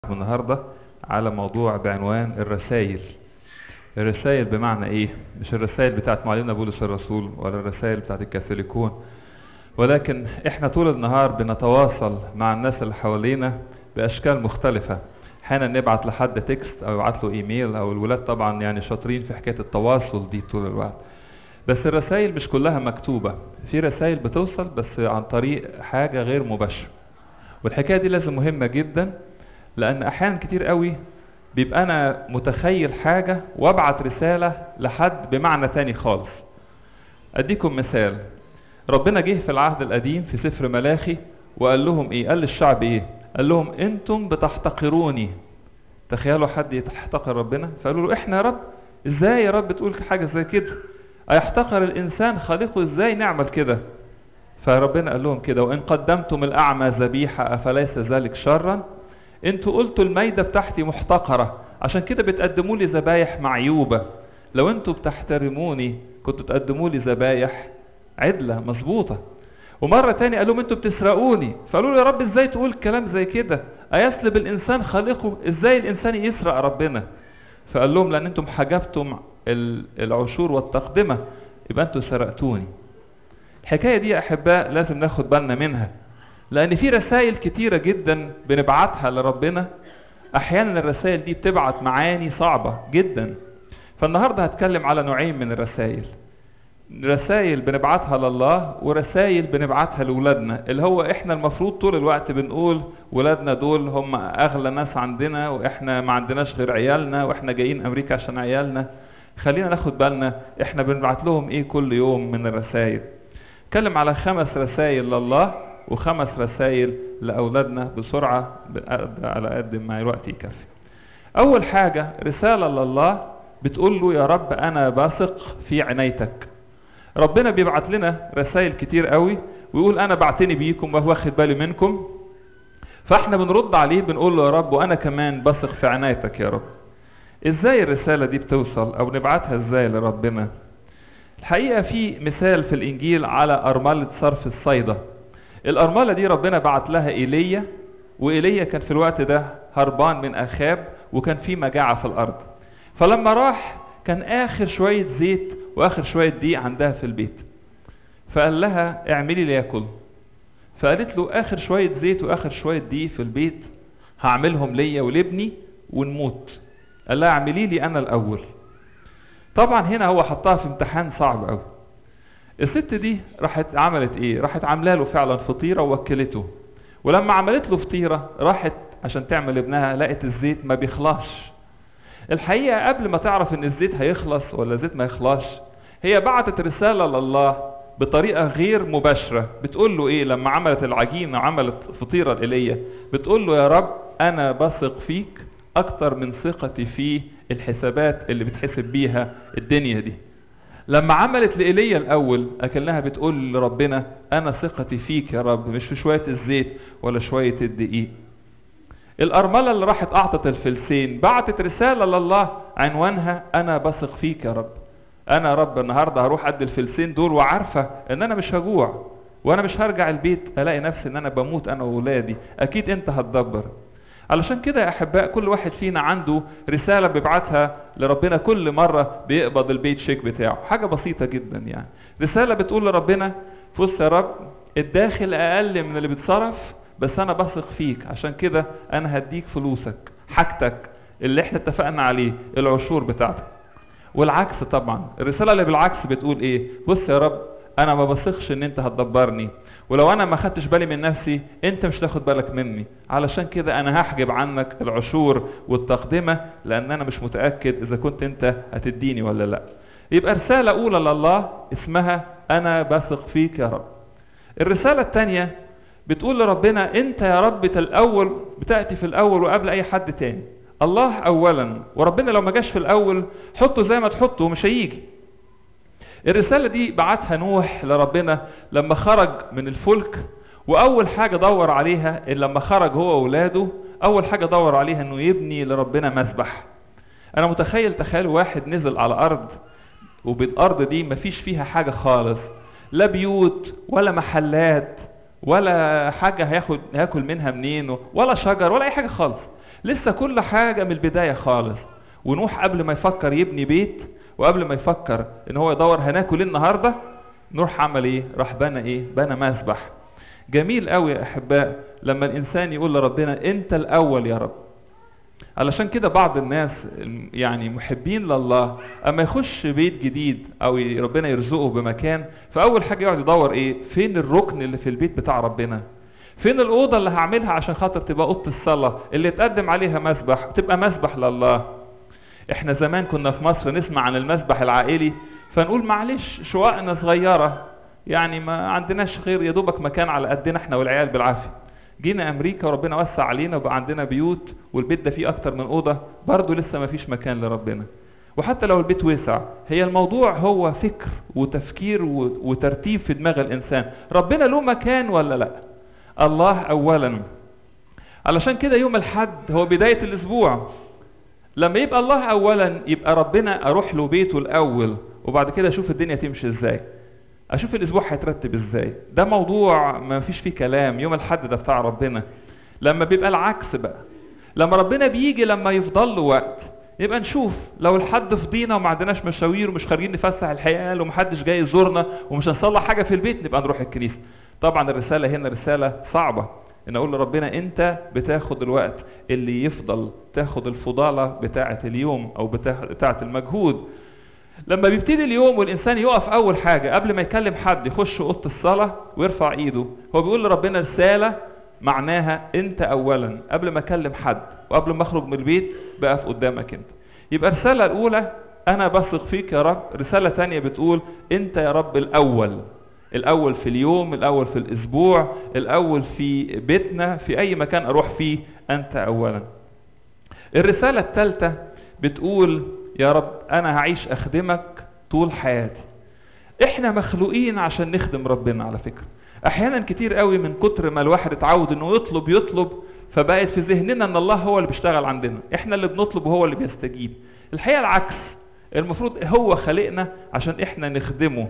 النهاردة على موضوع بعنوان الرسائل الرسائل بمعنى ايه مش الرسائل بتاعت معلمنا بولس الرسول ولا الرسائل بتاعت الكاثوليكون ولكن احنا طول النهار بنتواصل مع الناس اللي حوالينا باشكال مختلفة احيانا نبعت لحد تكست او يبعت له ايميل او الولاد طبعا يعني شاطرين في حكاية التواصل دي طول الوقت بس الرسائل مش كلها مكتوبة في رسائل بتوصل بس عن طريق حاجة غير مباشرة والحكاية دي لازم مهمة جدا لان احيانا كتير قوي بيبقى انا متخيل حاجة وابعت رسالة لحد بمعنى تاني خالص اديكم مثال ربنا جه في العهد القديم في سفر ملاخي وقال لهم ايه قال للشعب ايه قال لهم انتم بتحتقروني تخيلوا حد يحتقر ربنا فقالوا له احنا يا رب ازاي يا رب تقول حاجة زي كده ايحتقر الانسان خالقه ازاي نعمل كده فربنا قال لهم كده وان قدمتم الاعمى ذبيحة افليس ذلك شرا انتوا قلتوا المايدة بتاعتي محتقرة عشان كده بتقدموا لي ذبايح معيوبة لو انتوا بتحترموني كنتوا تقدموا لي ذبايح عدلة مظبوطة ومرة تاني قال لهم انتوا بتسرقوني فقالوا له يا رب ازاي تقول كلام زي كده ايسلب الانسان خالقه ازاي الانسان يسرق ربنا فقال لهم لان انتم حجبتم العشور والتقدمة يبقى انتوا سرقتوني الحكاية دي يا احباء لازم ناخد بالنا منها لان في رسائل كتيرة جدا بنبعتها لربنا احيانا الرسائل دي بتبعت معاني صعبة جدا فالنهاردة هتكلم على نوعين من الرسائل رسائل بنبعتها لله ورسائل بنبعتها لولادنا اللي هو احنا المفروض طول الوقت بنقول ولادنا دول هم اغلى ناس عندنا واحنا ما عندناش غير عيالنا واحنا جايين امريكا عشان عيالنا خلينا ناخد بالنا احنا بنبعت لهم ايه كل يوم من الرسائل اتكلم على خمس رسائل لله وخمس رسائل لاولادنا بسرعه على قد ما الوقت يكفي اول حاجه رساله لله بتقول له يا رب انا بثق في عنايتك ربنا بيبعت لنا رسائل كتير قوي ويقول انا بعتني بيكم وهو واخد بالي منكم فاحنا بنرد عليه بنقول له يا رب وانا كمان بثق في عنايتك يا رب ازاي الرساله دي بتوصل او نبعتها ازاي لربنا الحقيقه في مثال في الانجيل على ارمله صرف الصيده الارمله دي ربنا بعت لها ايليا وايليا كان في الوقت ده هربان من اخاب وكان في مجاعه في الارض فلما راح كان اخر شويه زيت واخر شويه دقيق عندها في البيت فقال لها اعملي لي ياكل فقالت له اخر شويه زيت واخر شويه دقيق في البيت هعملهم ليا ولابني ونموت قال لها اعملي لي انا الاول طبعا هنا هو حطها في امتحان صعب قوي الست دي راحت عملت ايه راحت عامله له فعلا فطيره ووكلته ولما عملت له فطيره راحت عشان تعمل ابنها لقت الزيت ما بيخلصش الحقيقه قبل ما تعرف ان الزيت هيخلص ولا الزيت ما يخلصش هي بعتت رساله لله بطريقه غير مباشره بتقول له ايه لما عملت العجينه عملت فطيره الايليا بتقول له يا رب انا بثق فيك اكتر من ثقتي في الحسابات اللي بتحسب بيها الدنيا دي لما عملت لإيليا الأول أكلها بتقول لربنا أنا ثقتي فيك يا رب مش في شوية الزيت ولا شوية الدقيق الأرملة اللي راحت أعطت الفلسين بعتت رسالة لله عنوانها أنا بثق فيك يا رب أنا يا رب النهاردة هروح أدي الفلسين دول وعارفة إن أنا مش هجوع وأنا مش هرجع البيت ألاقي نفسي إن أنا بموت أنا وولادي أكيد أنت هتدبر علشان كده يا احباء كل واحد فينا عنده رساله بيبعتها لربنا كل مره بيقبض البيت شيك بتاعه حاجه بسيطه جدا يعني رساله بتقول لربنا بص يا رب الداخل اقل من اللي بيتصرف بس انا بثق فيك عشان كده انا هديك فلوسك حاجتك اللي احنا اتفقنا عليه العشور بتاعتك والعكس طبعا الرساله اللي بالعكس بتقول ايه بص يا رب انا ما بثقش ان انت هتدبرني ولو انا ما خدتش بالي من نفسي انت مش تاخد بالك مني علشان كده انا هحجب عنك العشور والتقدمة لان انا مش متأكد اذا كنت انت هتديني ولا لا يبقى رسالة اولى لله اسمها انا بثق فيك يا رب الرسالة الثانية بتقول لربنا انت يا رب الاول بتأتي في الاول وقبل اي حد تاني الله اولا وربنا لو ما جاش في الاول حطه زي ما تحطه مش هيجي الرسالة دي بعتها نوح لربنا لما خرج من الفلك وأول حاجة دور عليها إن لما خرج هو وولاده أول حاجة دور عليها إنه يبني لربنا مسبح أنا متخيل تخيل واحد نزل على أرض وبالأرض دي مفيش فيها حاجة خالص لا بيوت ولا محلات ولا حاجة هياخد هياكل منها منين ولا شجر ولا أي حاجة خالص لسه كل حاجة من البداية خالص ونوح قبل ما يفكر يبني بيت وقبل ما يفكر ان هو يدور هناكل ايه النهارده نوح عمل ايه راح بنى ايه بنى مسبح جميل قوي يا احباء لما الانسان يقول لربنا انت الاول يا رب علشان كده بعض الناس يعني محبين لله اما يخش بيت جديد او ربنا يرزقه بمكان فاول حاجه يقعد يدور ايه فين الركن اللي في البيت بتاع ربنا فين الاوضه اللي هعملها عشان خاطر تبقى اوضه الصلاه اللي يتقدم عليها مسبح تبقى مسبح لله احنا زمان كنا في مصر نسمع عن المسبح العائلي فنقول معلش شققنا صغيره يعني ما عندناش غير يا دوبك مكان على قدنا احنا والعيال بالعافيه جينا امريكا وربنا وسع علينا وبقى عندنا بيوت والبيت ده فيه اكتر من اوضه برضه لسه ما فيش مكان لربنا وحتى لو البيت وسع هي الموضوع هو فكر وتفكير وترتيب في دماغ الانسان ربنا له مكان ولا لا الله اولا علشان كده يوم الحد هو بدايه الاسبوع لما يبقى الله اولا يبقى ربنا اروح له بيته الاول وبعد كده اشوف الدنيا تمشي ازاي اشوف الاسبوع هيترتب ازاي ده موضوع ما فيش فيه كلام يوم الحد ده بتاع ربنا لما بيبقى العكس بقى لما ربنا بيجي لما يفضل له وقت يبقى نشوف لو الحد فضينا وما عندناش مشاوير ومش خارجين نفسح الحيال ومحدش جاي يزورنا ومش هنصلح حاجه في البيت نبقى نروح الكنيسه طبعا الرساله هنا رساله صعبه ان اقول لربنا انت بتاخد الوقت اللي يفضل تاخد الفضالة بتاعة اليوم او بتاعة المجهود لما بيبتدي اليوم والانسان يقف اول حاجة قبل ما يكلم حد يخش اوضه الصلاة ويرفع ايده هو بيقول لربنا رسالة معناها انت اولا قبل ما اكلم حد وقبل ما اخرج من البيت بقف قدامك انت يبقى الرسالة الاولى انا بثق فيك يا رب رسالة تانية بتقول انت يا رب الاول الاول في اليوم الاول في الاسبوع الاول في بيتنا في اي مكان اروح فيه انت اولا الرسالة الثالثة بتقول يا رب انا هعيش اخدمك طول حياتي احنا مخلوقين عشان نخدم ربنا على فكرة احيانا كتير قوي من كتر ما الواحد اتعود انه يطلب يطلب فبقت في ذهننا ان الله هو اللي بيشتغل عندنا احنا اللي بنطلب وهو اللي بيستجيب الحقيقة العكس المفروض هو خلقنا عشان احنا نخدمه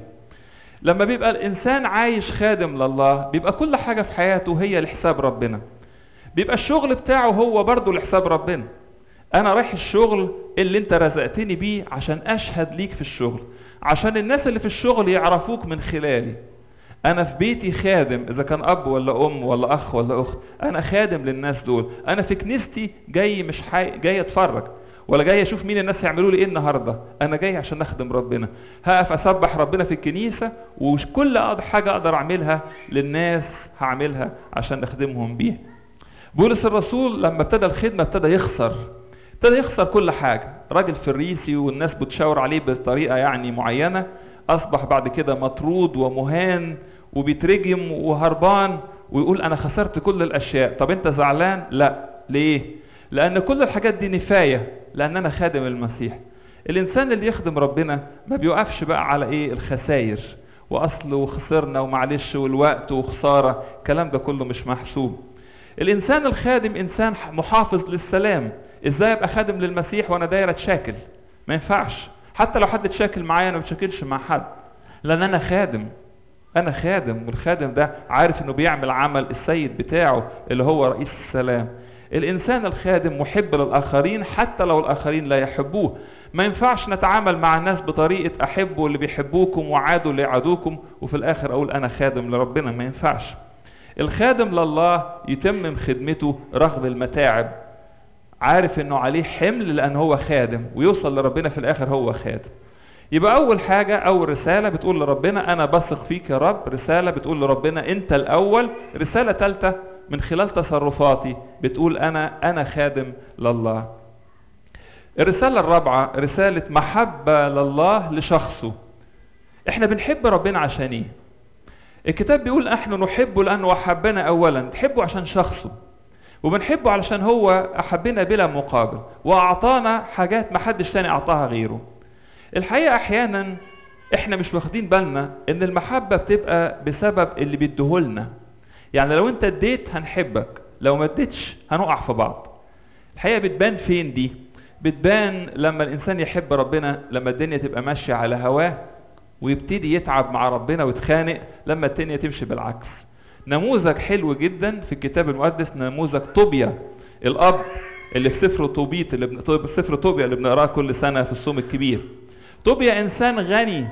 لما بيبقى الانسان عايش خادم لله بيبقى كل حاجة في حياته هي لحساب ربنا بيبقى الشغل بتاعه هو برضه لحساب ربنا انا رايح الشغل اللي انت رزقتني بيه عشان اشهد ليك في الشغل عشان الناس اللي في الشغل يعرفوك من خلالي انا في بيتي خادم اذا كان اب ولا ام ولا اخ ولا اخت انا خادم للناس دول انا في كنيستي جاي مش حي... جاي اتفرج ولا جاي اشوف مين الناس هيعملوا لي ايه النهارده انا جاي عشان اخدم ربنا هقف اسبح ربنا في الكنيسه وكل حاجه اقدر اعملها للناس هعملها عشان اخدمهم بيها بولس الرسول لما ابتدى الخدمه ابتدى يخسر ابتدى يخسر كل حاجه راجل فريسي والناس بتشاور عليه بطريقه يعني معينه اصبح بعد كده مطرود ومهان وبيترجم وهربان ويقول انا خسرت كل الاشياء طب انت زعلان لا ليه لان كل الحاجات دي نفايه لان انا خادم المسيح الانسان اللي يخدم ربنا ما بيوقفش بقى على ايه الخساير واصل وخسرنا ومعلش والوقت وخساره الكلام ده كله مش محسوب الانسان الخادم انسان محافظ للسلام ازاي ابقى خادم للمسيح وانا داير اتشاكل ما ينفعش حتى لو حد اتشاكل معايا انا ما بتشاكلش مع حد لان انا خادم انا خادم والخادم ده عارف انه بيعمل عمل السيد بتاعه اللي هو رئيس السلام الانسان الخادم محب للاخرين حتى لو الاخرين لا يحبوه ما ينفعش نتعامل مع الناس بطريقة أحبوا اللي بيحبوكم وعادوا اللي يعادوكم وفي الآخر أقول أنا خادم لربنا ما ينفعش الخادم لله يتمم خدمته رغم المتاعب عارف انه عليه حمل لان هو خادم ويوصل لربنا في الاخر هو خادم يبقى اول حاجة اول رسالة بتقول لربنا انا بثق فيك يا رب رسالة بتقول لربنا انت الاول رسالة ثالثة من خلال تصرفاتي بتقول انا انا خادم لله الرسالة الرابعة رسالة محبة لله لشخصه احنا بنحب ربنا عشان ايه الكتاب بيقول احنا نحبه لانه احبنا اولا تحبه عشان شخصه وبنحبه علشان هو احبنا بلا مقابل واعطانا حاجات ما حدش تاني اعطاها غيره الحقيقة احيانا احنا مش واخدين بالنا ان المحبة بتبقى بسبب اللي بيديهولنا يعني لو انت اديت هنحبك لو ما اديتش هنقع في بعض الحقيقة بتبان فين دي بتبان لما الانسان يحب ربنا لما الدنيا تبقى ماشية على هواه ويبتدي يتعب مع ربنا ويتخانق لما الدنيا تمشي بالعكس نموذج حلو جدا في الكتاب المقدس نموذج طوبيا الاب اللي في سفر طوبيت اللي بن... طوب- سفر طوبيا اللي بنقراه كل سنه في الصوم الكبير طوبيا انسان غني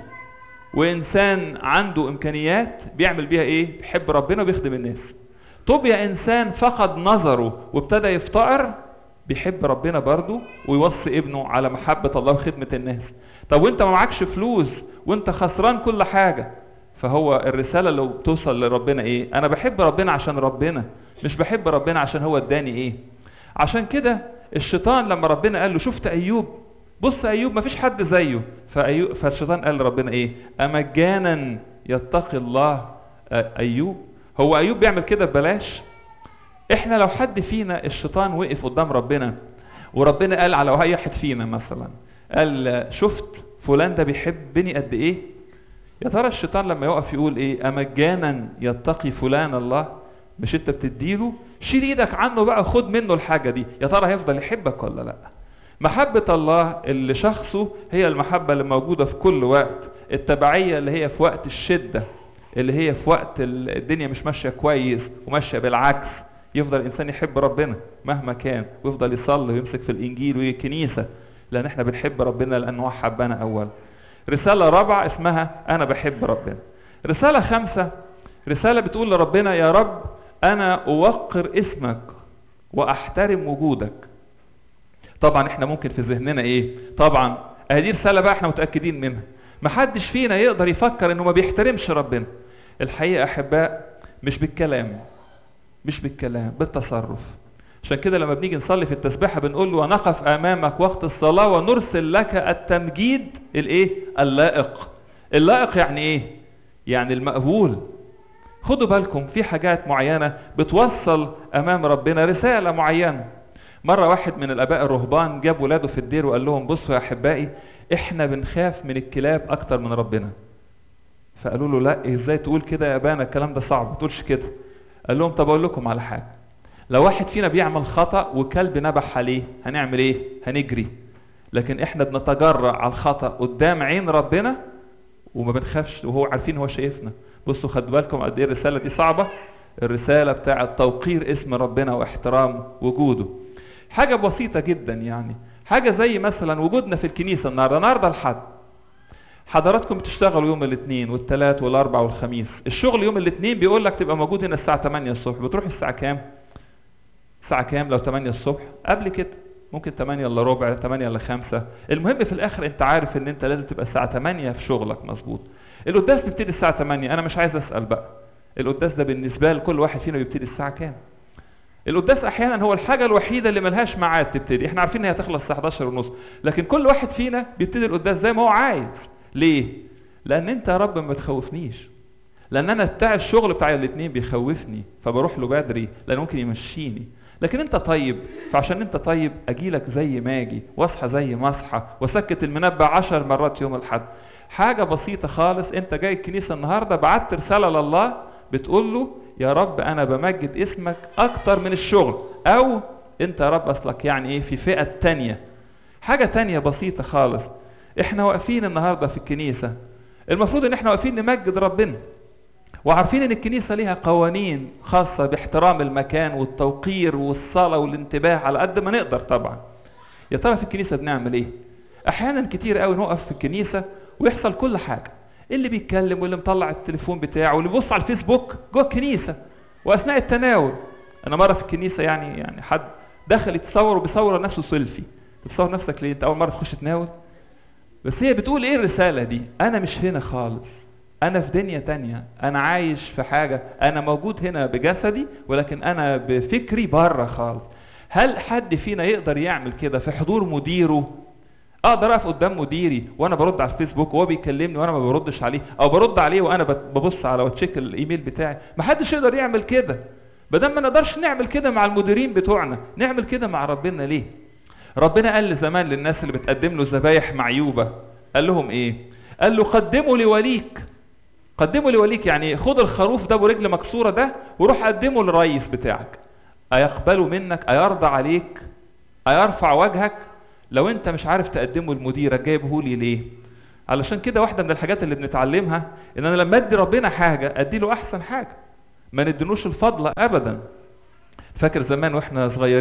وانسان عنده امكانيات بيعمل بيها ايه بيحب ربنا وبيخدم الناس طوبيا انسان فقد نظره وابتدى يفتقر بيحب ربنا برضه ويوصي ابنه على محبة الله وخدمة الناس طب وانت ما معكش فلوس وانت خسران كل حاجة فهو الرسالة اللي بتوصل لربنا ايه انا بحب ربنا عشان ربنا مش بحب ربنا عشان هو اداني ايه عشان كده الشيطان لما ربنا قال له شفت ايوب بص ايوب مفيش حد زيه فأيوب فالشيطان قال لربنا ايه امجانا يتقي الله آه، ايوب هو ايوب بيعمل كده ببلاش احنا لو حد فينا الشيطان وقف قدام ربنا وربنا قال على اي واحد فينا مثلا قال شفت فلان ده بيحبني قد ايه يا ترى الشيطان لما يقف يقول ايه امجانا يتقي فلان الله مش انت بتديله شيل ايدك عنه بقى خد منه الحاجه دي يا ترى هيفضل يحبك ولا لا محبة الله اللي شخصه هي المحبة اللي موجودة في كل وقت التبعية اللي هي في وقت الشدة اللي هي في وقت ال- الدنيا مش ماشية كويس وماشية بالعكس يفضل الإنسان يحب ربنا مهما كان ويفضل يصلي ويمسك في الإنجيل والكنيسة لأن احنا بنحب ربنا لأنه هو حبنا أول رسالة رابعة اسمها أنا بحب ربنا رسالة خمسة رسالة بتقول لربنا يا رب أنا أوقر اسمك وأحترم وجودك طبعا احنا ممكن في ذهننا ايه طبعا هذه رساله بقى احنا متاكدين منها محدش فينا يقدر يفكر انه ما بيحترمش ربنا الحقيقه احباء مش بالكلام مش بالكلام بالتصرف عشان كده لما بنيجي نصلي في التسبيحه بنقول له ونقف امامك وقت الصلاه ونرسل لك التمجيد الايه اللائق اللائق يعني ايه يعني المقبول خدوا بالكم في حاجات معينه بتوصل امام ربنا رساله معينه مرة واحد من الآباء الرهبان جاب ولاده في الدير وقال لهم بصوا يا أحبائي إحنا بنخاف من الكلاب أكتر من ربنا فقالوا له لا إزاي تقول كده يا أبانا الكلام ده صعب ما تقولش كده قال لهم طب أقول لكم على حاجة لو واحد فينا بيعمل خطأ وكلب نبح عليه هنعمل إيه؟ هنجري لكن إحنا بنتجرأ على الخطأ قدام عين ربنا وما بنخافش وهو عارفين هو شايفنا بصوا خدوا بالكم قد ايه الرساله دي صعبه الرساله بتاعه توقير اسم ربنا واحترام وجوده حاجه بسيطه جدا يعني حاجه زي مثلا وجودنا في الكنيسه النهارده النهارده الحد حضراتكم بتشتغلوا يوم الاثنين والثلاث والاربع والخميس الشغل يوم الاثنين بيقول لك تبقى موجود هنا الساعه 8 الصبح بتروح الساعه كام الساعه كام لو 8 الصبح قبل كده ممكن 8 الا ربع 8 الا 5 المهم في الاخر انت عارف ان انت لازم تبقى الساعه 8 في شغلك مظبوط القداس بيبتدي الساعه 8 انا مش عايز اسال بقى القداس ده بالنسبه لكل واحد فينا بيبتدي الساعه كام القداس احيانا هو الحاجه الوحيده اللي ملهاش ميعاد تبتدي احنا عارفين ان هي هتخلص الساعه 11 ونص لكن كل واحد فينا بيبتدي القداس زي ما هو عايز ليه لان انت يا رب ما تخوفنيش لان انا بتاع الشغل بتاع الاثنين بيخوفني فبروح له بدري لان ممكن يمشيني لكن انت طيب فعشان انت طيب اجيلك زي ما اجي واصحى زي ما اصحى واسكت المنبه عشر مرات يوم الاحد حاجه بسيطه خالص انت جاي الكنيسه النهارده بعت رساله لله بتقول له يا رب انا بمجد اسمك اكتر من الشغل او انت يا رب اصلك يعني ايه في فئه تانية حاجه تانية بسيطه خالص احنا واقفين النهارده في الكنيسه المفروض ان احنا واقفين نمجد ربنا وعارفين ان الكنيسه ليها قوانين خاصه باحترام المكان والتوقير والصلاه والانتباه على قد ما نقدر طبعا يا ترى في الكنيسه بنعمل ايه احيانا كتير قوي نقف في الكنيسه ويحصل كل حاجه اللي بيتكلم واللي مطلع التليفون بتاعه واللي بيبص على الفيسبوك جوه الكنيسه واثناء التناول انا مره في الكنيسه يعني يعني حد دخل يتصور وبيصور نفسه سيلفي بتصور نفسك ليه انت اول مره تخش تناول بس هي بتقول ايه الرساله دي انا مش هنا خالص انا في دنيا تانية انا عايش في حاجة انا موجود هنا بجسدي ولكن انا بفكري بره خالص هل حد فينا يقدر يعمل كده في حضور مديره اقدر اقف قدام مديري وانا برد على الفيسبوك وهو بيكلمني وانا ما بردش عليه او برد عليه وانا ببص على واتشيك الايميل بتاعي ما حدش يقدر يعمل كده بدل ما نقدرش نعمل كده مع المديرين بتوعنا نعمل كده مع ربنا ليه ربنا قال زمان للناس اللي بتقدم له ذبايح معيوبه قال لهم ايه قال له قدموا لوليك قدمه لوليك يعني خد الخروف ده برجل مكسورة ده وروح قدمه للرئيس بتاعك أيقبله منك أيرضى عليك أيرفع وجهك لو أنت مش عارف تقدمه لمديرك جايبه لي ليه علشان كده واحدة من الحاجات اللي بنتعلمها إن أنا لما أدي ربنا حاجة أدي له أحسن حاجة ما ندينوش الفضل أبدا فاكر زمان واحنا صغيرين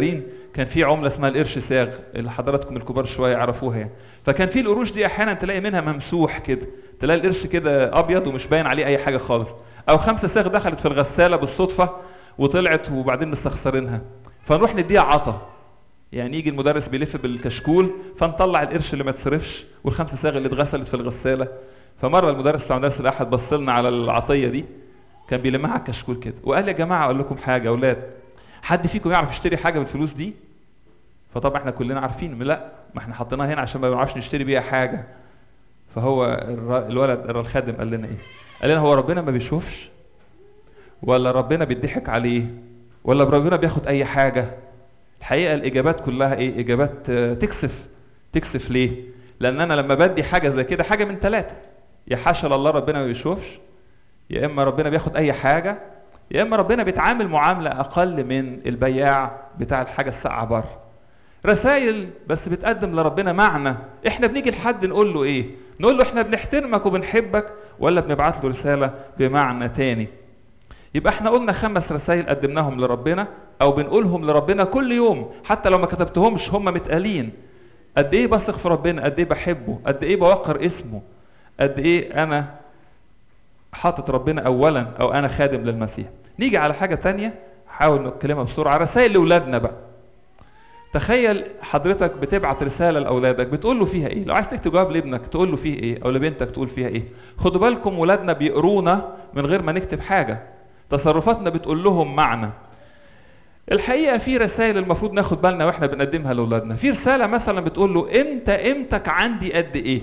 كان في عمله اسمها القرش ساغ اللي حضراتكم الكبار شويه يعرفوها يعني فكان في القروش دي احيانا تلاقي منها ممسوح كده تلاقي القرش كده ابيض ومش باين عليه اي حاجه خالص او خمسه ساغ دخلت في الغساله بالصدفه وطلعت وبعدين مستخسرينها فنروح نديها عطا يعني يجي المدرس بيلف بالكشكول فنطلع القرش اللي ما اتصرفش والخمسه ساغ اللي اتغسلت في الغساله فمره المدرس بتاع مدرسه الاحد بص لنا على العطيه دي كان بيلمها على الكشكول كده وقال يا جماعه اقول لكم حاجه يا اولاد حد فيكم يعرف يشتري حاجه بالفلوس دي فطبعا احنا كلنا عارفين لا ما احنا حطيناها هنا عشان ما بنعرفش نشتري بيها حاجه فهو الر- الولد الخادم قال لنا ايه قال لنا هو ربنا ما بيشوفش ولا ربنا بيضحك عليه ولا ربنا بياخد اي حاجه الحقيقه الاجابات كلها ايه اجابات آه، تكسف تكسف ليه لان انا لما بدي حاجه زي كده حاجه من ثلاثه يا حاشا لله ربنا ما بيشوفش يا اما ربنا بياخد اي حاجه يا اما ربنا بيتعامل معامله اقل من البياع بتاع الحاجه الساقعه بره رسائل بس بتقدم لربنا معنى احنا بنيجي لحد نقول له ايه نقول له احنا بنحترمك وبنحبك ولا بنبعت له رساله بمعنى تاني يبقى احنا قلنا خمس رسائل قدمناهم لربنا او بنقولهم لربنا كل يوم حتى لو ما كتبتهمش هم متقالين قد ايه بثق في ربنا قد ايه بحبه قد ايه بوقر اسمه قد ايه انا حاطط ربنا اولا او انا خادم للمسيح نيجي على حاجه تانية حاول نتكلمها بسرعه رسائل لاولادنا بقى تخيل حضرتك بتبعت رسالة لأولادك بتقول له فيها إيه؟ لو عايز تكتب جواب لابنك تقول له فيه إيه؟ أو لبنتك تقول فيها إيه؟ خدوا بالكم ولادنا بيقرونا من غير ما نكتب حاجة. تصرفاتنا بتقول لهم معنى. الحقيقة في رسائل المفروض ناخد بالنا واحنا بنقدمها لأولادنا. في رسالة مثلا بتقول له أنت قيمتك عندي قد إيه؟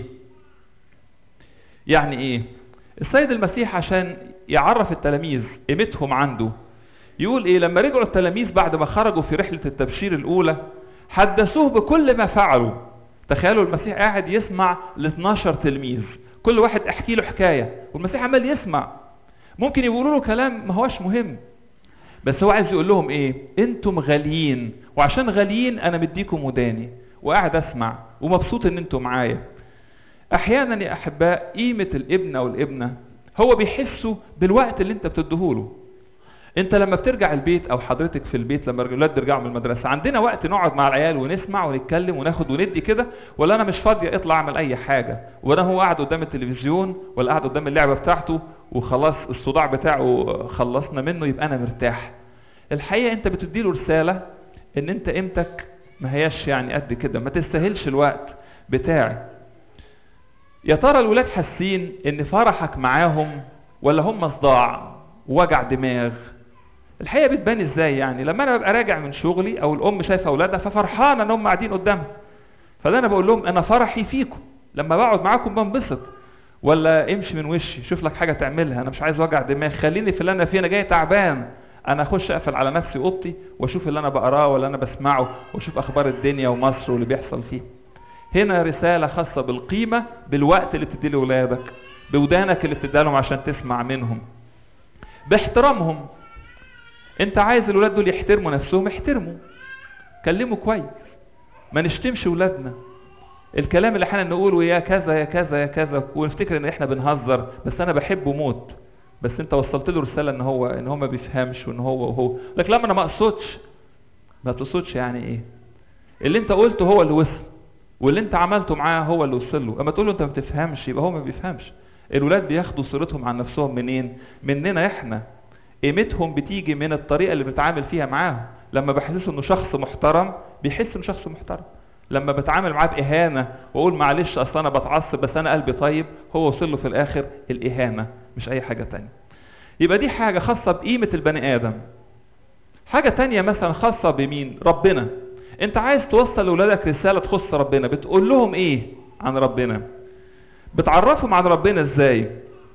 يعني إيه؟ السيد المسيح عشان يعرف التلاميذ قيمتهم عنده يقول ايه لما رجعوا التلاميذ بعد ما خرجوا في رحلة التبشير الأولى حدثوه بكل ما فعلوا تخيلوا المسيح قاعد يسمع ل 12 تلميذ كل واحد احكي له حكاية والمسيح عمال يسمع ممكن يقولوا له كلام ما هوش مهم بس هو عايز يقول لهم ايه انتم غاليين وعشان غاليين انا مديكم وداني وقاعد اسمع ومبسوط ان انتم معايا احيانا يا احباء قيمة الابن او الابنة هو بيحسوا بالوقت اللي انت بتديهوله انت لما بترجع البيت او حضرتك في البيت لما الولاد بيرجعوا من المدرسه عندنا وقت نقعد مع العيال ونسمع ونتكلم وناخد وندي كده ولا انا مش فاضي اطلع اعمل اي حاجه ولا هو قاعد قدام التلفزيون ولا قاعد قدام اللعبه بتاعته وخلاص الصداع بتاعه خلصنا منه يبقى انا مرتاح الحقيقه انت بتدي له رساله ان انت قيمتك ما هياش يعني قد كده ما تستاهلش الوقت بتاعي يا ترى الولاد حاسين ان فرحك معاهم ولا هم صداع وجع دماغ الحقيقه بتبان ازاي يعني لما انا ببقى راجع من شغلي او الام شايفه اولادها ففرحانه ان هم قاعدين قدامها فده انا بقول لهم انا فرحي فيكم لما بقعد معاكم بنبسط ولا امشي من وشي شوف لك حاجه تعملها انا مش عايز وجع دماغ خليني في اللي انا فيه انا جاي تعبان انا اخش اقفل على نفسي اوضتي واشوف اللي انا بقراه ولا انا بسمعه واشوف اخبار الدنيا ومصر واللي بيحصل فيه هنا رساله خاصه بالقيمه بالوقت اللي بتديه لاولادك بودانك اللي بتديها لهم عشان تسمع منهم باحترامهم انت عايز الولاد دول يحترموا نفسهم احترموا كلموا كويس ما نشتمش ولادنا الكلام اللي احنا نقوله يا كذا يا كذا يا كذا ونفتكر ان احنا بنهزر بس انا بحبه موت بس انت وصلت له رساله ان هو ان هو ما بيفهمش وان هو وهو لك لما انا ما اقصدش ما تقصدش يعني ايه اللي انت قلته هو اللي وصل واللي انت عملته معاه هو اللي وصل له اما تقول له انت ما بتفهمش يبقى هو ما بيفهمش الولاد بياخدوا صورتهم عن نفسهم منين مننا احنا قيمتهم بتيجي من الطريقه اللي بنتعامل فيها معاهم لما بحسسه انه شخص محترم بيحس انه شخص محترم لما بتعامل معاه باهانه واقول معلش اصل انا بتعصب بس انا قلبي طيب هو وصل له في الاخر الاهانه مش اي حاجه تانية يبقى دي حاجه خاصه بقيمه البني ادم حاجه تانية مثلا خاصه بمين ربنا انت عايز توصل لاولادك رساله تخص ربنا بتقول لهم ايه عن ربنا بتعرفهم عن ربنا ازاي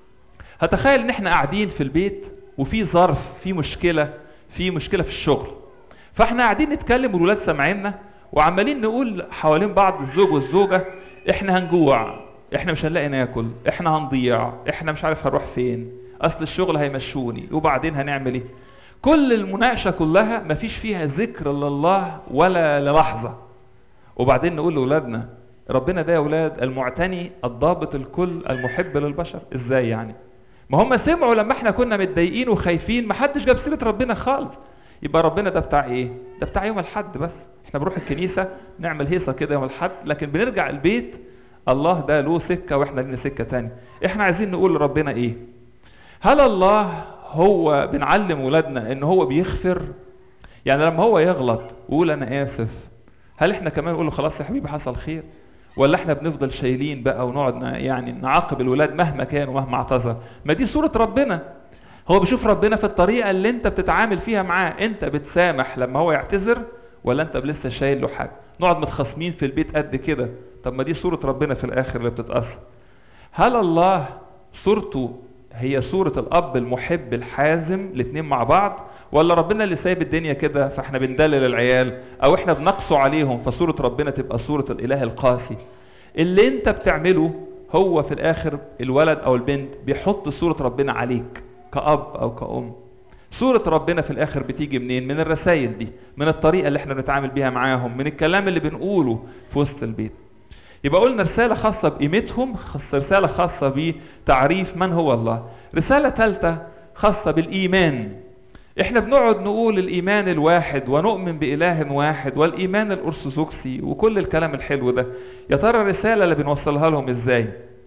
هتخيل ان احنا قاعدين في البيت وفي ظرف في مشكله في مشكله في الشغل فاحنا قاعدين نتكلم والولاد سامعيننا وعمالين نقول حوالين بعض الزوج والزوجه احنا هنجوع احنا مش هنلاقي ناكل احنا هنضيع احنا مش عارف هنروح فين اصل الشغل هيمشوني وبعدين هنعمل ايه كل المناقشه كلها مفيش فيها ذكر لله ولا للحظه وبعدين نقول لاولادنا ربنا ده يا اولاد المعتني الضابط الكل المحب للبشر ازاي يعني ما هم سمعوا لما احنا كنا متضايقين وخايفين ما حدش جاب سيره ربنا خالص يبقى ربنا ده بتاع ايه ده بتاع يوم الحد بس احنا بنروح الكنيسة نعمل هيصة كده يوم الحد لكن بنرجع البيت الله ده له سكة واحنا لنا سكة تانية احنا عايزين نقول لربنا ايه هل الله هو بنعلم ولادنا ان هو بيغفر يعني لما هو يغلط ويقول انا اسف هل احنا كمان نقول له خلاص يا حبيبي حصل خير ولا احنا بنفضل شايلين بقى ونقعد ن- يعني نعاقب الولاد مهما كان ومهما اعتذر ما دي صورة ربنا هو بيشوف ربنا في الطريقة اللي انت بتتعامل فيها معاه انت بتسامح لما هو يعتذر ولا انت لسه شايل له حاجة نقعد متخاصمين في البيت قد كده طب ما دي صورة ربنا في الاخر اللي بتتأثر هل الله صورته هي صورة الأب المحب الحازم الاتنين مع بعض ولا ربنا اللي سايب الدنيا كده فاحنا بندلل العيال او احنا بنقسو عليهم فصورة ربنا تبقى صورة الإله القاسي اللي انت بتعمله هو في الآخر الولد أو البنت بيحط صورة ربنا عليك كأب أو كأم صورة ربنا في الآخر بتيجي منين؟ من الرسائل دي من الطريقة اللي احنا بنتعامل بيها معاهم من الكلام اللي بنقوله في وسط البيت يبقى قلنا رسالة خاصة بقيمتهم خاصة رسالة خاصة بتعريف من هو الله رسالة ثالثة خاصة بالإيمان احنا بنقعد نقول الإيمان الواحد ونؤمن بإله واحد والإيمان الأرثوذكسي وكل الكلام الحلو ده يا ترى الرسالة اللي بنوصلها لهم ازاي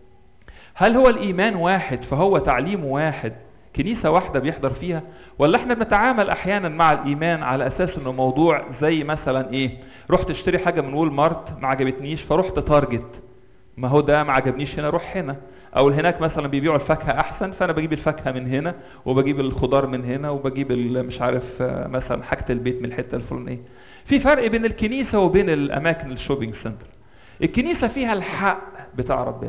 هل هو الإيمان واحد فهو تعليم واحد كنيسة واحدة بيحضر فيها ولا احنا بنتعامل احيانا مع الايمان على اساس انه موضوع زي مثلا ايه رحت اشتري حاجة من وول مارت ما عجبتنيش فرحت تارجت ما هو ده ما عجبنيش هنا روح هنا او هناك مثلا بيبيعوا الفاكهة احسن فانا بجيب الفاكهة من هنا وبجيب الخضار من هنا وبجيب ال- مش عارف آه، مثلا حاجة البيت من الحتة الفلانية في فرق بين الكنيسة وبين الاماكن الشوبينج سنتر الكنيسة فيها الحق بتاع ربنا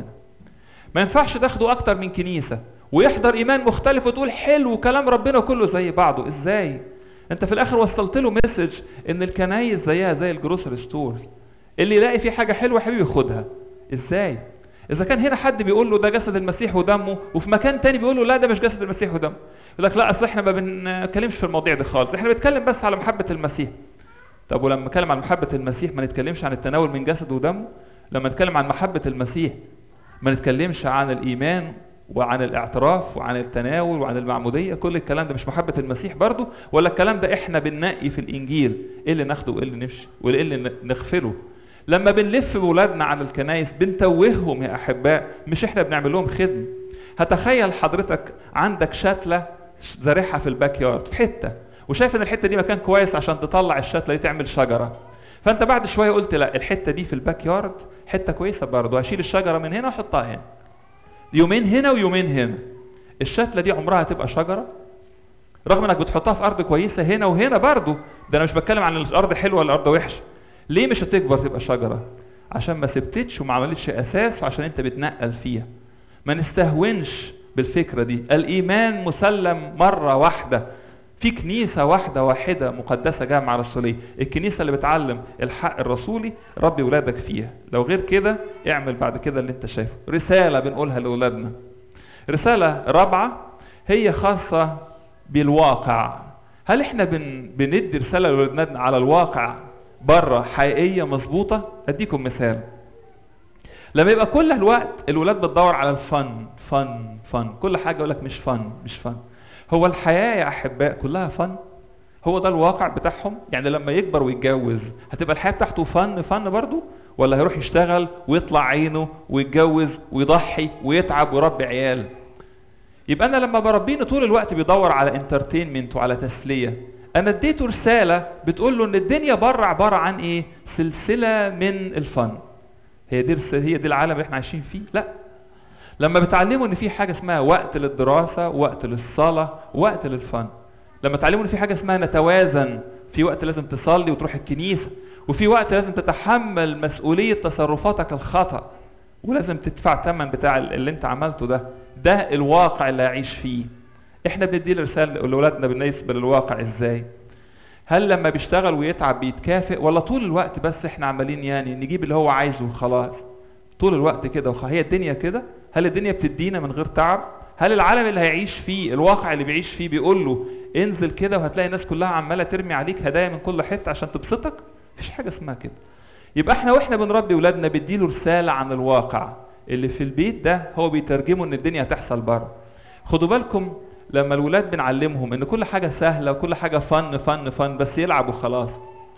ما ينفعش تاخده اكتر من كنيسة ويحضر ايمان مختلف وتقول حلو كلام ربنا كله زي بعضه ازاي انت في الاخر وصلت له مسج ان الكنايس زيها زي الجروسري ستور اللي يلاقي فيه حاجة حلوة حبيبي ياخدها ازاي اذا كان هنا حد بيقول له ده جسد المسيح ودمه وفي مكان تاني بيقول له لا ده مش جسد المسيح ودمه يقول لك لا اصل احنا ما بنتكلمش في المواضيع دي خالص احنا بنتكلم بس على محبة المسيح طب ولما نتكلم عن محبة المسيح ما نتكلمش عن التناول من جسده ودمه لما نتكلم عن محبة المسيح ما نتكلمش عن الإيمان وعن الاعتراف وعن التناول وعن المعمودية كل الكلام ده مش محبة المسيح برضو ولا الكلام ده احنا بننقي في الإنجيل ايه اللي ناخده وايه اللي نمشي وايه اللي نغفله لما بنلف بولادنا عن الكنايس بنتوههم يا أحباء مش احنا بنعمل لهم خدمة هتخيل حضرتك عندك شتلة زارعها في الباك يارد في حتة وشايف ان الحتة دي مكان كويس عشان تطلع الشتلة دي تعمل شجرة فانت بعد شوية قلت لا الحتة دي في الباك يارد حتة كويسة برضه هشيل الشجرة من هنا واحطها هنا يومين هنا ويومين هنا الشتلة دي عمرها هتبقى شجرة رغم انك بتحطها في ارض كويسة هنا وهنا برضه ده انا مش بتكلم عن الارض حلوة ولا الارض وحشة ليه مش هتكبر تبقى شجرة عشان ما سبتتش وما عملتش اساس وعشان انت بتنقل فيها ما نستهونش بالفكرة دي الايمان مسلم مرة واحدة في كنيسة واحدة واحدة مقدسة جامعة رسولية الكنيسة اللي بتعلم الحق الرسولي ربي ولادك فيها لو غير كده اعمل بعد كده اللي انت شايفه رسالة بنقولها لأولادنا رسالة رابعة هي خاصة بالواقع هل احنا بن... بندي رسالة لأولادنا على الواقع بره حقيقية مظبوطة اديكم مثال لما يبقى كل الوقت الولاد بتدور على الفن فن فن كل حاجة يقول لك مش فن مش فن هو الحياة يا أحباء كلها فن هو ده الواقع بتاعهم يعني لما يكبر ويتجوز هتبقى الحياة بتاعته فن فن برضو ولا هيروح يشتغل ويطلع عينه ويتجوز ويضحي ويتعب ويربي عيال يبقى انا لما بربيني طول الوقت بيدور على انترتينمنت وعلى تسلية انا اديته رسالة بتقول له ان الدنيا بره عبارة عن ايه سلسلة من الفن هي دي هي دي العالم اللي احنا عايشين فيه لا لما بتعلموا ان في حاجة اسمها وقت للدراسة وقت للصلاة وقت للفن لما تعلموا ان في حاجة اسمها نتوازن في وقت لازم تصلي وتروح الكنيسة وفي وقت لازم تتحمل مسؤولية تصرفاتك الخطأ ولازم تدفع ثمن بتاع اللي انت عملته ده ده الواقع اللي هعيش فيه احنا بندي رسالة لاولادنا بالنسبة للواقع ازاي هل لما بيشتغل ويتعب بيتكافئ ولا طول الوقت بس احنا عمالين يعني نجيب اللي هو عايزه وخلاص طول الوقت كده وخ... هي الدنيا كده هل الدنيا بتدينا من غير تعب هل العالم اللي هيعيش فيه الواقع اللي بيعيش فيه بيقول له انزل كده وهتلاقي الناس كلها عماله ترمي عليك هدايا من كل حته عشان تبسطك مفيش حاجه اسمها كده يبقى احنا واحنا بنربي ولادنا بنديله رساله عن الواقع اللي في البيت ده هو بيترجمه ان الدنيا هتحصل بره خدوا بالكم لما الولاد بنعلمهم ان كل حاجه سهله وكل حاجه فن فن فن بس يلعب وخلاص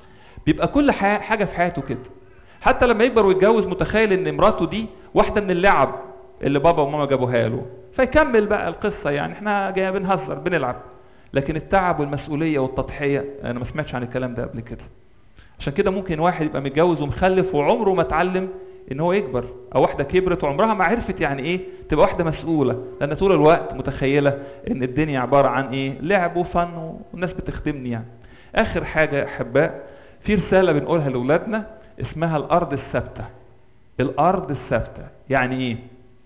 بيبقى كل حا- حاجه في حياته كده حتى لما يكبر ويتجوز متخيل ان مراته دي واحده من اللعب اللي بابا وماما جابوها له فيكمل بقى القصه يعني احنا جاي بنهزر بنلعب لكن التعب والمسؤوليه والتضحيه انا ما سمعتش عن الكلام ده قبل كده عشان كده ممكن واحد يبقى متجوز ومخلف وعمره ما اتعلم ان هو يكبر او واحده كبرت وعمرها ما عرفت يعني ايه تبقى واحده مسؤوله لان طول الوقت متخيله ان الدنيا عباره عن ايه لعب وفن والناس بتخدمني يعني اخر حاجه يا احباء في رساله بنقولها لاولادنا اسمها الارض الثابته الارض الثابته يعني ايه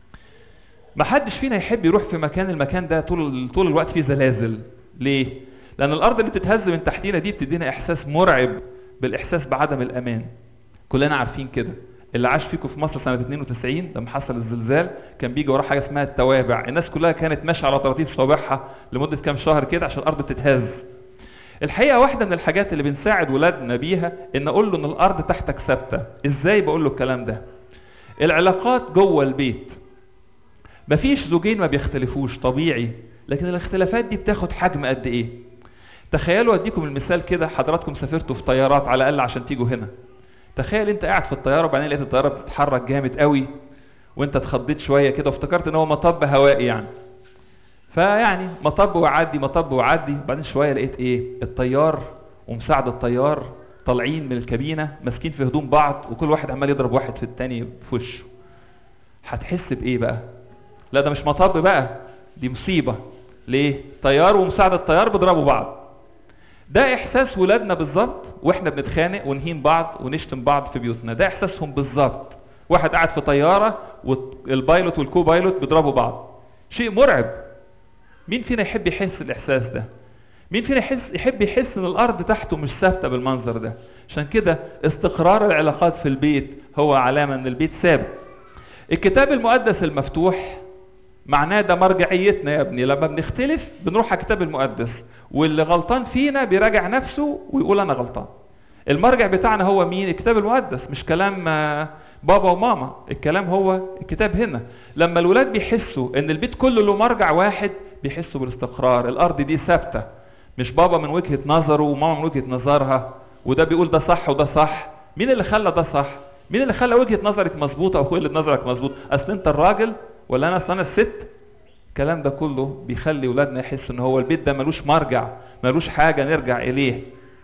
ما حدش فينا يحب يروح في مكان المكان ده طول طول الوقت فيه زلازل ليه لان الارض اللي بتتهز من تحتينا دي بتدينا احساس مرعب بالاحساس بعدم الامان كلنا عارفين كده اللي عاش فيكم في مصر سنه 92 لما حصل الزلزال كان بيجي وراه حاجه اسمها التوابع الناس كلها كانت ماشيه على طراطيف صوابعها لمده كام شهر كده عشان الارض بتتهز الحقيقه واحده من الحاجات اللي بنساعد ولادنا بيها ان اقول له ان الارض تحتك ثابته ازاي بقول له الكلام ده العلاقات جوه البيت مفيش زوجين ما بيختلفوش طبيعي لكن الاختلافات دي بتاخد حجم قد ايه تخيلوا اديكم المثال كده حضراتكم سافرتوا في طيارات على الاقل عشان تيجوا هنا تخيل انت قاعد في الطياره وبعدين لقيت الطياره بتتحرك جامد قوي وانت اتخضيت شويه كده وافتكرت ان هو مطب هوائي يعني فيعني مطب وعدي مطب وعدي بعدين شويه لقيت ايه الطيار ومساعد الطيار طالعين من الكابينه ماسكين في هدوم بعض وكل واحد عمال يضرب واحد في التاني في وشه هتحس بايه بقى لا ده مش مطب بقى دي مصيبه ليه طيار ومساعد الطيار بيضربوا بعض ده احساس ولادنا بالظبط واحنا بنتخانق ونهين بعض ونشتم بعض في بيوتنا ده احساسهم بالظبط واحد قاعد في طياره والبايلوت والكو بايلوت بيضربوا بعض شيء مرعب مين فينا يحب يحس الاحساس ده مين فينا يحس يحب يحس ان الارض تحته مش ثابته بالمنظر ده عشان كده استقرار العلاقات في البيت هو علامه ان البيت ثابت الكتاب المقدس المفتوح معناه ده مرجعيتنا يا ابني لما بنختلف بنروح على الكتاب المقدس واللي غلطان فينا بيراجع نفسه ويقول انا غلطان المرجع بتاعنا هو مين الكتاب المقدس مش كلام بابا وماما الكلام هو الكتاب هنا لما الولاد بيحسوا ان البيت كله له مرجع واحد بيحسوا بالاستقرار الارض دي ثابته مش بابا من وجهه نظره وماما من وجهه نظرها وده بيقول ده صح وده صح مين اللي خلى ده صح مين اللي خلى وجهه نظرك مظبوطه او وجهه نظرك مظبوط اصل انت الراجل ولا انا اصل انا الست الكلام ده كله بيخلي ولادنا يحسوا ان هو البيت ده ملوش مرجع ملوش حاجه نرجع اليه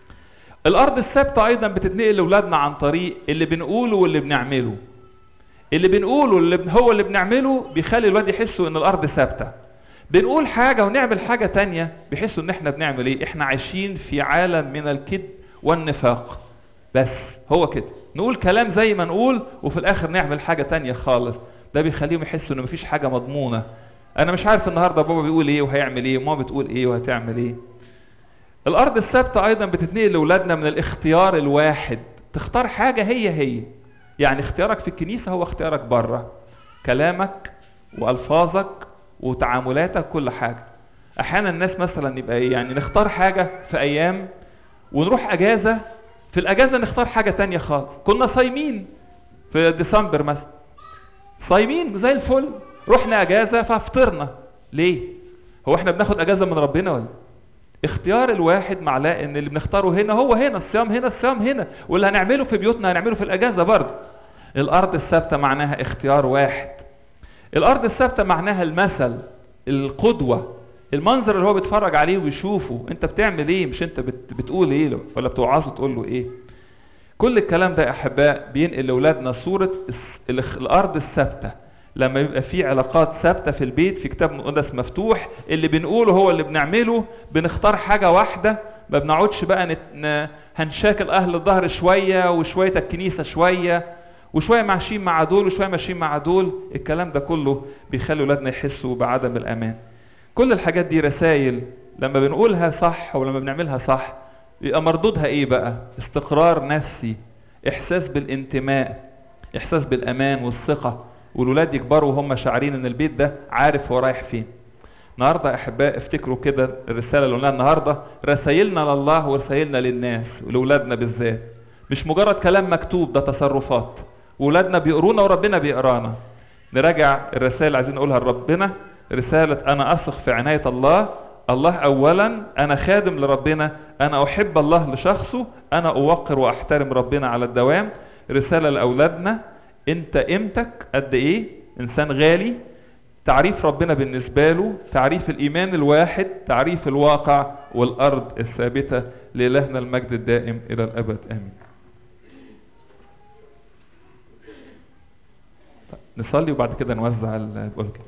الارض الثابته ايضا بتتنقل لاولادنا عن طريق اللي بنقوله واللي بنعمله اللي بنقوله اللي هو اللي بنعمله بيخلي الولاد يحسوا ان الارض ثابته بنقول حاجه ونعمل حاجه تانية بيحسوا ان احنا بنعمل ايه احنا عايشين في عالم من الكذب والنفاق بس هو كده نقول كلام زي ما نقول وفي الاخر نعمل حاجه تانية خالص ده بيخليهم يحسوا ان مفيش حاجه مضمونه انا مش عارف النهارده بابا بيقول ايه وهيعمل ايه وماما بتقول ايه وهتعمل ايه الارض الثابته ايضا بتتنقل لاولادنا من الاختيار الواحد تختار حاجه هي هي يعني اختيارك في الكنيسه هو اختيارك بره كلامك والفاظك وتعاملاتك كل حاجه احيانا الناس مثلا يبقى ايه يعني نختار حاجه في ايام ونروح اجازه في الاجازه نختار حاجه تانية خالص كنا صايمين في ديسمبر مثلا صايمين زي الفل رحنا اجازه ففطرنا ليه هو احنا بناخد اجازه من ربنا ولا اختيار الواحد معناه ان اللي بنختاره هنا هو هنا الصيام هنا الصيام هنا واللي هنعمله في بيوتنا هنعمله في الاجازه برضه الارض الثابته معناها اختيار واحد الارض الثابته معناها المثل القدوه المنظر اللي هو بيتفرج عليه ويشوفه انت بتعمل ايه مش انت بت بتقول ايه له ولا بتوعظه تقول له ايه كل الكلام ده يا احباء بينقل لاولادنا صوره الارض الثابته لما يبقى في علاقات ثابته في البيت في كتاب مقدس مفتوح اللي بنقوله هو اللي بنعمله بنختار حاجه واحده ما بنقعدش بقى نت... هنشاكل اهل الظهر شويه وشويه الكنيسه شويه وشويه ماشيين مع دول وشويه ماشيين مع دول الكلام ده كله بيخلي اولادنا يحسوا بعدم الامان كل الحاجات دي رسائل لما بنقولها صح ولما بنعملها صح يبقى مردودها ايه بقى استقرار نفسي احساس بالانتماء احساس بالامان والثقه والولاد يكبروا وهم شاعرين ان البيت ده عارف هو رايح فين النهارده احباء افتكروا كده الرساله اللي قلناها النهارده رسائلنا لله ورسائلنا للناس ولولادنا بالذات مش مجرد كلام مكتوب ده تصرفات ولادنا بيقرونا وربنا بيقرانا نراجع الرسائل اللي عايزين نقولها لربنا رسالة أنا أثق في عناية الله الله اولا انا خادم لربنا انا احب الله لشخصه انا اوقر واحترم ربنا على الدوام رسالة لاولادنا انت قيمتك قد ايه انسان غالي تعريف ربنا بالنسبة له تعريف الايمان الواحد تعريف الواقع والارض الثابتة لإلهنا المجد الدائم الى الابد امين نصلي وبعد كده نوزع البركة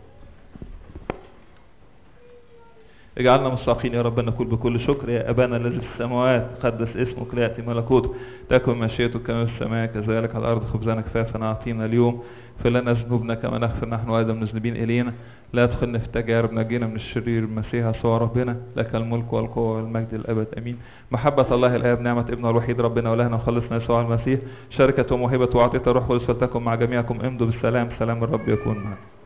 اجعلنا مستحقين يا رب أن نقول بكل شكر يا أبانا الذي في السماوات قدس اسمك ليأتي ملكوتك تكن مشيئتك كما في السماء كذلك على الأرض خبزنا كفافنا أعطينا اليوم فلنا ذنوبنا كما نغفر نحن أيضا مذنبين إلينا لا تدخلنا في تجارب نجينا من الشرير المسيح يسوع ربنا لك الملك والقوة والمجد الأبد أمين محبة الله الآب نعمة ابنه الوحيد ربنا ولهنا وخلصنا يسوع المسيح شركة وموهبة وعطية الروح القدس فلتكن مع جميعكم امضوا بالسلام سلام الرب يكون معكم